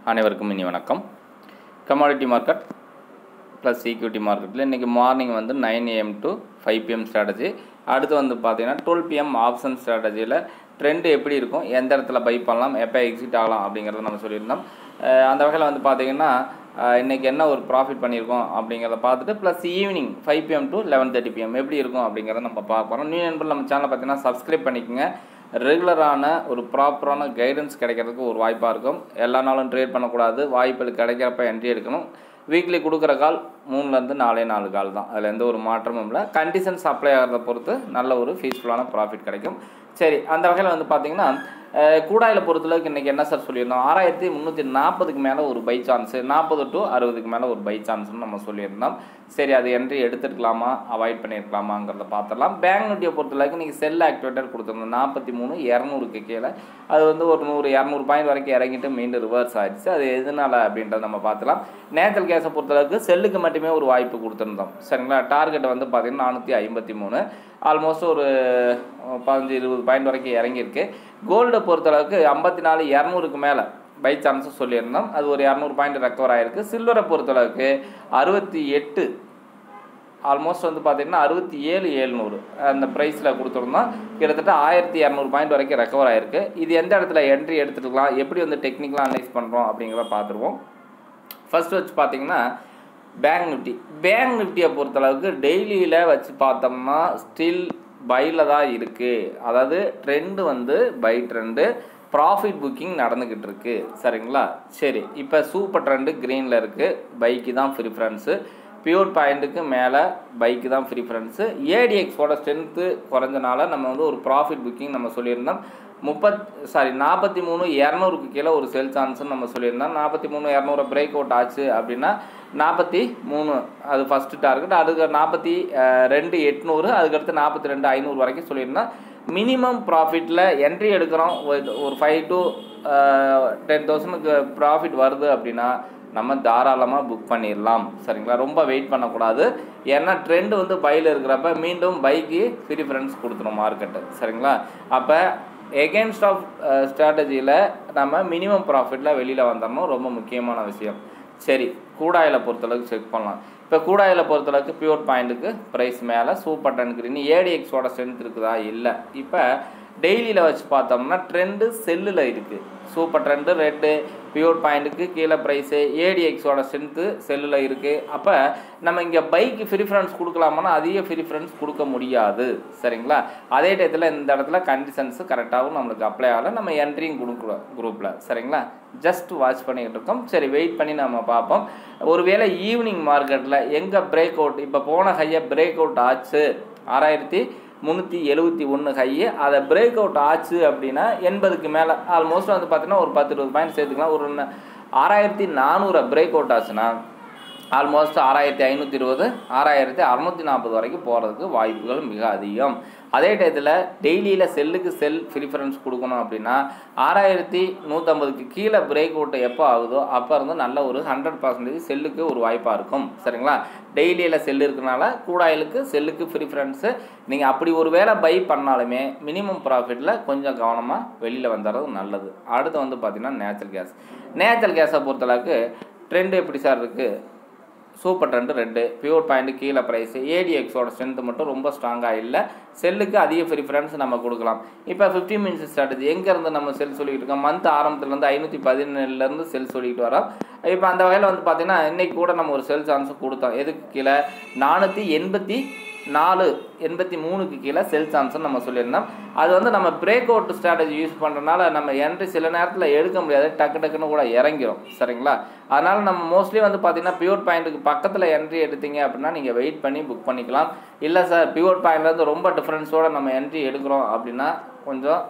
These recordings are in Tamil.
அனைவருக்கும் இனி வணக்கம் கமாடிட்டி மார்க்கெட் ப்ளஸ் ஈக்விட்டி மார்க்கெட்டில் இன்றைக்கி மார்னிங் வந்து nine AM to five PM strategy அடுத்து வந்து பார்த்தீங்கன்னா டுவெல் பிஎம் ஆப்ஷன் ஸ்ட்ராட்டஜியில் ட்ரெண்டு எப்படி இருக்கும் எந்த இடத்துல பை பண்ணலாம் எப்போ எக்ஸிட் ஆகலாம் அப்படிங்கிறத நம்ம சொல்லியிருந்தோம் அஹ் அந்த வகையில் வந்து பார்த்தீங்கன்னா அஹ் இன்னைக்கு என்ன ஒரு ப்ராஃபிட் பண்ணியிருக்கோம் அப்படிங்கிறத பார்த்துட்டு plus evening five PM to eleven thirty PM எப்படி இருக்கும் அப்படிங்கிறத நம்ம பார்க்க போகிறோம் நியூ நண்பர் நம்ம சேனலை பார்த்தீங்கன்னா சப்ஸ்கிரைப் பண்ணிக்கோங்க ரெகுலரான ஒரு ப்ராப்பரான கைடன்ஸ் கிடைக்கிறதுக்கு ஒரு வாய்ப்பாக இருக்கும் எல்லா நாளும் ட்ரேட் பண்ணக்கூடாது வாய்ப்புகள் கிடைக்கிறப்ப என்ட்ரி எடுக்கணும் வீக்லி கொடுக்குற கால் மூணுலேருந்து நாலே நாலு கால் தான் அதில் எந்த ஒரு மாற்றமும் இல்லை கண்டிஷன்ஸ் அப்ளை ஆகிறத பொறுத்து நல்ல ஒரு ஃபீஸ்ஃபுல்லான ப்ராஃபிட் கிடைக்கும் சரி அந்த வகையில் வந்து பார்த்தீங்கன்னா அஹ், கூடாயில் பொறுத்தளவுக்கு இன்றைக்கி என்ன சார் சொல்லியிருந்தோம் ஆறாயிரத்தி முந்நூற்றி நாற்பதுக்கு மேலே ஒரு பை சான்ஸு நாற்பது டு அறுபதுக்கு மேலே ஒரு பை சான்ஸ்னு நம்ம சொல்லியிருந்தோம் சரி அது என்ட்ரி எடுத்துருக்கலாமா அவாய்ட் பண்ணியிருக்கலாமாங்கிறத பார்த்துடலாம் பேங்க் நிஃப்டியை பொறுத்தளவுக்கு இன்றைக்கி செல் ஆக்டிவேட்டர் கொடுத்துருந்தோம் நாற்பத்தி மூணு இரநூறுக்கு கீழே அது வந்து ஒரு நூறு இரநூறு பாயிண்ட் வரைக்கும் இறங்கிட்டு மீண்டும் ரிவர்ஸ் ஆயிடுச்சு அது எதனால அப்படின்றத நம்ம பார்த்துலாம் நேச்சல் கேஸை பொறுத்தளவுக்கு செல்லுக்கு மட்டுமே ஒரு வாய்ப்பு கொடுத்துருந்தோம் சரிங்களா டார்கெட் வந்து பார்த்திங்கன்னா நானூற்றி ஐம்பத்தி மூணு ஆல்மோஸ்ட் ஒரு பதினஞ்சு இருபது பாயிண்ட் வரைக்கும் இறங்கியிருக்கு கோல்டை பொறுத்தளவுக்கு ஐம்பத்தி நாலு இரநூறுக்கு மேலே பை சான்ஸும் சொல்லியிருந்தோம் அது ஒரு இரநூறு பாயிண்ட் ரெக்கவர் ஆகிருக்கு சில்வரை பொறுத்தளவுக்கு அறுபத்தி எட்டு ஆல்மோஸ்ட் வந்து பார்த்தீங்கன்னா அறுபத்தி ஏழு ஏழ்நூறு அந்த ப்ரைஸில் கொடுத்துருந்தோம் கிட்டத்தட்ட ஆயிரத்தி இரநூறு பாயிண்ட் வரைக்கும் ரெக்கவர் ஆயிருக்கு இது எந்த இடத்துல என்ட்ரி எடுத்துக்கலாம் எப்படி வந்து டெக்னிக்கலாக அனலைஸ் பண்ணுறோம் அப்படிங்கிறத பார்த்துருவோம் ஃபர்ஸ்ட் வச்சு பார்த்தீங்கன்னா பேங்க் நிஃப்டி பேங்க் நிஃப்டியை பொறுத்தளவுக்கு டெய்லியில் வச்சு பார்த்தோம்னா ஸ்டில் பையில் தான் இருக்குது அதாவது ட்ரெண்டு வந்து பை ட்ரெண்டு ப்ராஃபிட் புக்கிங் நடந்துக்கிட்டு இருக்கு சரிங்களா சரி இப்போ சூப்பர் ட்ரெண்டு க்ரீனில் இருக்குது பைக்கு தான் ப்ரிஃபரன்ஸு பியூர் பாயிண்ட்டுக்கு மேலே பைக்கு தான் ப்ரிஃபரன்ஸு ஏடிஎக்ஸோட ஸ்ட்ரென்த்து குறைஞ்சனால நம்ம வந்து ஒரு ப்ராஃபிட் புக்கிங் நம்ம சொல்லியிருந்தோம் முப்பத் சாரி நாற்பத்தி மூணு இரநூறுக்கு கீழே ஒரு செல் சான்ஸ்னு நம்ம சொல்லியிருந்தோம் நாற்பத்தி மூணு இரநூறு பிரேக் அவுட் ஆச்சு அப்படின்னா நாற்பத்தி மூணு அது ஃபஸ்ட்டு டார்கெட் அதுக்கு நாற்பத்தி ரெண்டு எட்நூறு அதுக்கடுத்து நாற்பத்தி ரெண்டு ஐநூறு வரைக்கும் சொல்லியிருந்தோம் மினிமம் ப்ராஃபிட்டில் என்ட்ரி எடுக்கிறோம் ஒரு- ஒரு ஃபைவ் டு டென் தௌசண்ட்க்கு ப்ராஃபிட் வருது அப்படின்னா நம்ம தாராளமாக புக் பண்ணிடலாம் சரிங்களா ரொம்ப வெயிட் பண்ணக்கூடாது ஏன்னா ட்ரெண்ட் வந்து பையில் இருக்கிறப்ப மீண்டும் பைக்கு ப்ரிஃபரன்ஸ் கொடுத்துரும் மார்க்கெட்டு சரிங்களா அப்போ எகென்ஸ்ட் ஆஃப் ஸ்ட்ராட்டஜியில் நம்ம மினிமம் ப்ராஃபிட்டில் வெளியில் வந்தோம்னா ரொம்ப முக்கியமான விஷயம் சரி கூடாயில் பொறுத்தளவுக்கு செக் பண்ணலாம் இப்போ கூடாயில் பொறுத்தளவுக்கு பியூர் பாயிண்ட்டுக்கு ப்ரைஸ் மேலே சூப்பர் டன் கிரீன் ஏடிஎக்ஸோட ஸ்ட்ரென்த் இருக்குதா இல்லை இப்போ டெய்லியில் வச்சு பார்த்தோம்னா ட்ரெண்டு செல்லில் இருக்குது சூப்பர் ட்ரெண்டு ரெட்டு பியூர் பாயிண்ட்டுக்கு கீழே ப்ரைஸு ஏடிஎக்ஸோட ஸ்ட்ரென்த்து செல்லில் இருக்குது அப்போ நம்ம இங்கே பைக்கு ப்ரிஃபரன்ஸ் கொடுக்கலாமான்னா அதிக ப்ரிஃபரன்ஸ் கொடுக்க முடியாது சரிங்களா அதே டயத்தில் இந்த இடத்துல கண்டிஷன்ஸு கரெக்டாகவும் நம்மளுக்கு அப்ளை ஆகலை நம்ம என்ட்ரியும் கொடுக்குறோம் குரூப்பில் சரிங்களா ஜஸ்ட் வாட்ச் பண்ணிக்கிட்டு இருக்கோம் சரி வெயிட் பண்ணி நம்ம பார்ப்போம் ஒருவேளை ஈவினிங் மார்க்கெட்டில் எங்கே பிரேக் அவுட் இப்போ போன ஹையை பிரேக் அவுட் ஆச்சு ஆறாயிரத்தி முந்நூற்றி எழுபத்தி ஒன்று ஹையு அதை பிரேக் அவுட் ஆச்சு அப்படின்னா எண்பதுக்கு மேலே ஆல்மோஸ்ட் வந்து பார்த்தீங்கன்னா ஒரு பத்து இருபது பாயிண்ட் சேர்த்துக்கலாம் ஒரு ந- ஆறாயிரத்தி நானூறு பிரேக் அவுட் ஆச்சுன்னா ஆல்மோஸ்ட் ஆறாயிரத்தி ஐநூற்றி இருபது ஆறாயிரத்தி அறநூற்றி நாற்பது வரைக்கும் போகிறதுக்கு வாய்ப்புகள் மிக அதிகம் அதே டயத்தில் டெய்லியில் செல்லுக்கு செல் ப்ரிஃபரன்ஸ் கொடுக்கணும் அப்படின்னா ஆறாயிரத்தி நூற்றம்பதுக்கு கீழே பிரேக் அவுட் எப்போ ஆகுதோ அப்போ இருந்து நல்ல ஒரு ஹண்ட்ரட் பர்சன்டேஜ் செல்லுக்கு ஒரு வாய்ப்பாக இருக்கும் சரிங்களா டெய்லியில் செல் இருக்கனால கூடாயிலுக்கு செல்லுக்கு ப்ரிஃபரன்ஸு நீங்கள் அப்படி ஒரு வேளை பை பண்ணாலுமே மினிமம் ப்ராஃபிட்டில் கொஞ்சம் கவனமாக வெளியில் வந்துடுறது நல்லது அடுத்து வந்து பார்த்திங்கன்னா நேச்சுரல் கேஸ் நேச்சுரல் கேஸை பொறுத்தளவுக்கு ட்ரெண்ட் எப்படி சார் இருக்குது சூப்பர் ட்ரெண்டு ரெண்டு பியூர் பாயிண்ட் கீழே ப்ரைஸு ஏடிஎக்ஸோட ஸ்ட்ரென்த் மட்டும் ரொம்ப ஸ்ட்ராங்காக இல்லை செல்லுக்கு அதிக ப்ரிஃபரன்ஸ் நம்ம கொடுக்கலாம் இப்போ ஃபிஃப்டி மினிட்ஸ் ஸ்ட்ராட்டஜி எங்கேருந்து நம்ம செல் சொல்லிக்கிட்டு இருக்கோம் மந்த் ஆரம்பத்துலேருந்து ஐநூற்றி பதினேழுலேருந்து செல் சொல்லிக்கிட்டு வரோம் இப்போ அந்த வகையில் வந்து பார்த்தீங்கன்னா இன்னைக்கு கூட நம்ம ஒரு செல் சான்ஸ் கொடுத்தோம் எதுக்கு கீழே நானூற்றி எண்பத்தி நாலு எண்பத்தி மூணுக்கு கீழே செல் சான்ஸ்னு நம்ம சொல்லியிருந்தோம் அது வந்து நம்ம பிரேக் அவுட் ஸ்ட்ராட்டஜி யூஸ் பண்ணுறதுனால நம்ம என்ட்ரி சில நேரத்தில் எடுக்க முடியாது டக்கு டக்குன்னு கூட இறங்கிரும் சரிங்களா அதனால் நம்ம மோஸ்ட்லி வந்து பார்த்தீங்கன்னா பியூர் பாயிண்ட்டுக்கு பக்கத்தில் என்ட்ரி எடுத்தீங்க அப்படின்னா நீங்கள் வெயிட் பண்ணி புக் பண்ணிக்கலாம் இல்லை சார் பியூர் பாயிண்ட்லேருந்து ரொம்ப டிஃப்ரென்ஸோடு நம்ம என்ட்ரி எடுக்கிறோம் அப்படின்னா கொஞ்சம்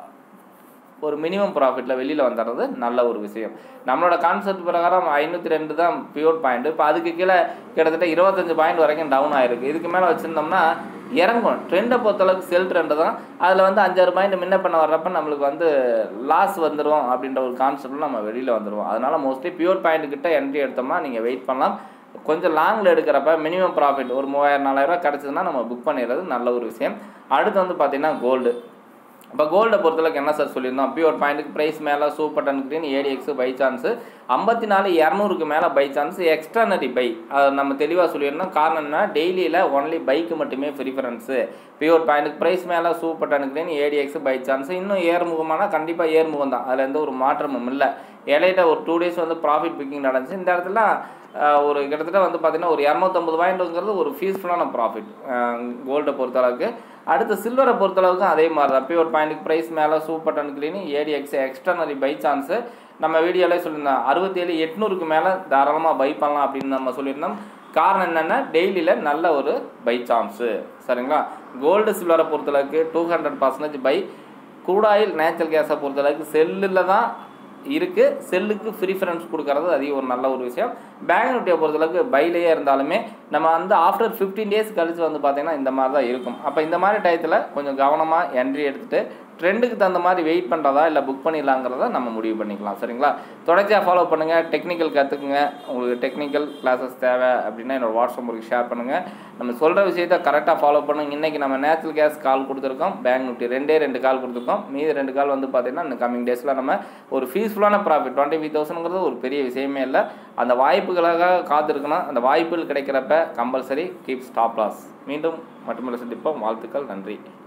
ஒரு மினிமம் ப்ராஃபிட்டில் வெளியில் வந்துடுறது நல்ல ஒரு விஷயம் நம்மளோட கான்செப்ட் பிரகாரம் ஐநூற்றி ரெண்டு தான் பியூர் பாயிண்ட் இப்போ அதுக்கு கீழே கிட்டத்தட்ட இருபத்தஞ்சு பாயிண்ட் வரைக்கும் டவுன் ஆயிருக்கு இதுக்கு மேலே வச்சுருந்தோம்னா இறங்கும் ட்ரெண்டை பொறுத்தளவுக்கு செல் ட்ரெண்டு தான் அதில் வந்து அஞ்சாறு பாயிண்ட் முன்ன பண்ண வர்றப்ப நம்மளுக்கு வந்து லாஸ் வந்துடும் அப்படின்ற ஒரு கான்செப்டில் நம்ம வெளியில் வந்துடுவோம் அதனால் மோஸ்ட்லி பியூர் பாயிண்ட் கிட்ட என்ட்ரி எடுத்தோம்னா நீங்கள் வெயிட் பண்ணலாம் கொஞ்சம் லாங்கில் எடுக்கிறப்ப மினிமம் ப்ராஃபிட் ஒரு மூவாயிரம் நாலாயிரரூவா கிடச்சதுன்னா நம்ம புக் பண்ணிடுறது நல்ல ஒரு விஷயம் அடுத்து வந்து பார்த்திங்கன்னா கோல்டு இப்போ கோல்டை பொறுத்தளவுக்கு என்ன சார் சொல்லியிருந்தோம் பியூர் பாயிண்ட்டுக்கு ப்ரைஸ் மேலே supertrend green ADX buy chance ஐம்பத்தி நாலு இரநூறுக்கு மேலே பை சான்ஸ் எக்ஸ்ட்ரானரி பை அது நம்ம தெளிவாக சொல்லியிருந்தோம் காரணம் என்ன டெய்லியில் ஒன்லி பைக்கு மட்டுமே ப்ரிஃபரன்ஸு பியூர் பாயிண்ட்டுக்கு ப்ரைஸ் மேலே supertrend green ADX buy chance இன்னும் ஏறுமுகமானால் கண்டிப்பாக ஏறுமுகம் தான் அதில் எந்த ஒரு மாற்றமும் இல்லை இடையில ஒரு டூ டேஸ் வந்து ப்ராஃபிட் பிக்கிங் நடந்துச்சு இந்த இடத்துல ஆஹ், ஒரு கிட்டத்தட்ட வந்து பார்த்திங்கன்னா ஒரு இரநூத்தம்பது பாயிண்ட்டுங்கிறது ஒரு ஃபீஸ்ஃபுல்லான ப்ராஃபிட் கோல்டை பொறுத்தளவுக்கு அடுத்து சில்வரை பொறுத்தளவுக்கு அதே மாதிரி தான் பியூர் பாயிண்ட்டுக்கு ப்ரைஸ் மேலே சூப்பர் டன் கிளீனி ஏடிஎக்ஸ் எக்ஸ்டர்னரி பை சான்ஸு நம்ம வீடியோலே சொல்லியிருந்தோம் அறுபத்தேழு எட்நூறுக்கு மேலே தாராளமாக பை பண்ணலாம் அப்படின்னு நம்ம சொல்லியிருந்தோம் காரணம் என்னென்னா டெய்லியில் நல்ல ஒரு பை சான்ஸு சரிங்களா கோல்டு சில்வரை பொறுத்தளவுக்கு டூ ஹண்ட்ரட் பர்சன்டேஜ் பை கூடாயில் நேச்சுரல் கேஸை பொறுத்தளவுக்கு செல்லில் தான் இருக்குது செல்லுக்கு ப்ரிஃபரன்ஸ் கொடுக்கறது அது ஒரு நல்ல ஒரு விஷயம் பேங்க் நிஃப்டியை பொறுத்தளவுக்கு பைலேயே இருந்தாலுமே நம்ம வந்து ஆஃப்டர் ஃபிஃப்டீன் டேஸ் கழிச்சு வந்து பார்த்திங்கன்னா இந்த மாதிரி தான் இருக்கும் அப்போ இந்த மாதிரி டயத்தில் கொஞ்சம் கவனமாக என்ட்ரி எடுத்துகிட்டு ட்ரெண்டுக்கு தகுந்த மாதிரி வெயிட் பண்ணுறதா இல்லை புக் பண்ணிடலாங்கிறத நம்ம முடிவு பண்ணிக்கலாம் சரிங்களா தொடர்ச்சியாக ஃபாலோ பண்ணுங்கள் டெக்னிக்கல் கற்றுக்குங்க உங்களுக்கு டெக்னிக்கல் கிளாஸஸ் தேவை அப்படின்னா என்னோட வாட்ஸ்அப் உங்களுக்கு ஷேர் பண்ணுங்கள் நம்ம சொல்கிற விஷயத்த கரெக்டாக ஃபாலோ பண்ணுங்க இன்றைக்கி நம்ம நேச்சுரல் கேஸ் கால் கொடுத்துருக்கோம் பேங்க் நிஃப்டி ரெண்டே ரெண்டு கால் கொடுத்துருக்கோம் மீதி ரெண்டு கால் வந்து பார்த்திங்கன்னா இந்த கம்மிங் டேஸில் நம்ம ஒரு ஃபீஸ்ஃபுல்லான ப்ராஃபிட் டுவெண்ட்டி ஃபைவ் தௌசண்ட்ங்கிறது ஒரு பெரிய விஷயமே இல்லை அந்த வாய்ப்புகளாக காத்திருக்கணும் அந்த வாய்ப்புகள் கிடைக்கிறப்ப கம்பல்சரி கீப் ஸ்டாப் லாஸ் மீண்டும் மட்டுமில்லை சந்திப்போம் வாழ்த்துக்கள் நன்றி